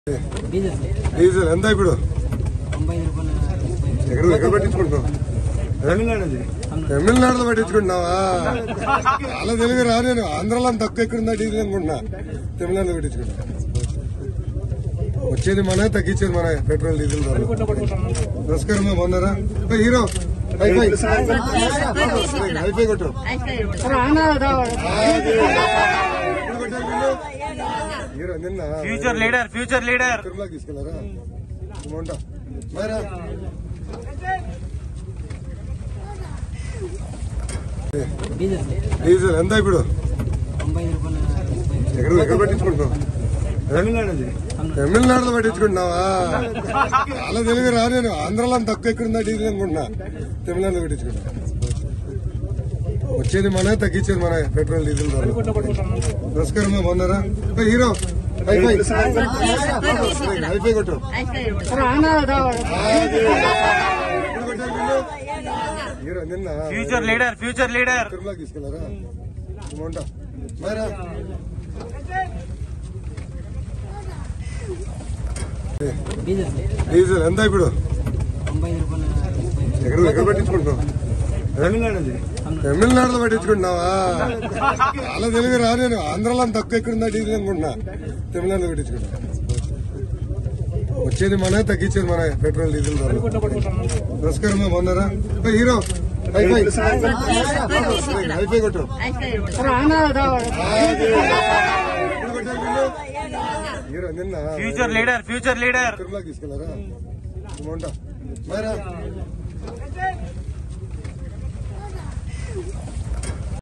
Diesel ఎంత ఇప్పుడు తొంభై ఐదు రూపాయలు ఎక్కడ ఎక్కడ పట్టించుకుంటున్నావు తమిళనాడు తమిళనాడులో పట్టించుకుంటున్నావా అలా తెలుగు రా నేను ఆంధ్రాలో అంత తక్కువ ఎక్కడుందా డీజిల్ అనుకుంటున్నా తమిళనాడులో పట్టించుకుంటా వచ్చేది మన తగ్గించేది మన పెట్రోల్ డీజిల్ ధర నమస్కారం అమ్మా, బాగున్నారా ఏ, హీరో హైఫై హైఫై కొట్టు అది. ఎప్పుడు కొట్టారు వీళ్ళు? హీరో నిన్న ఫ్యూచర్ లీడర్ ఫ్యూచర్ లీడర్ తిరుమలకి తీసుకెళ్లారా ఉంటా మైరా డీజిల్ డీజిల్ ఎంత ఇప్పుడు తొంభై ఐదు రూపాయలు ఎక్కడ ఎక్కడ పట్టించుకుంటున్నావు తమిళనాడు తమిళనాడులో పట్టించుకుంటున్నావా అలా తెలుగు రా నేను ఆంధ్రాలో అంత తక్కువ ఎక్కడుందా డీజిల్ అనుకుంటున్నా తమిళనాడులో పట్టించుకుంటా వచ్చేది మన తగ్గించేది మన పెట్రోల్ డీజిల్ ధర నమస్కారం అమ్మా, బాగున్నారా ఏ, హీరో హైఫై హైఫై కొట్టు అది. ఎప్పుడు కొట్టారు వీళ్ళు? హీరో నిన్న ఫ్యూచర్ లీడర్ ఫ్యూచర్ లీడర్ తిరుమలకి తీసుకెళ్లారా ఉంటా మైరా డీజిల్ డీజిల్ ఎంత ఇప్పుడు తొంభై ఐదు రూపాయలు ఎక్కడ ఎక్కడ పట్టించుకుంటున్నావు తమిళనాడు తమిళనాడులో పట్టించుకుంటున్నావా అలా తెలుగు రా నేను ఆంధ్రాలో అంత తక్కువ ఎక్కడుందా డీజిల్ అనుకుంటున్నా తమిళనాడులో పట్టించుకుంటా వచ్చేది మన తగ్గించేది మన పెట్రోల్ డీజిల్ ధర నమస్కారం అమ్మా, బాగున్నారా ఏ, హీరో హైఫై హైఫై కొట్టు అది. ఎప్పుడు కొట్టారు వీళ్ళు? హీరో నిన్న ఫ్యూచర్ లీడర్ ఫ్యూచర్ లీడర్ తిరుమలకి తీసుకెళ్లారా ఉంటా మైరా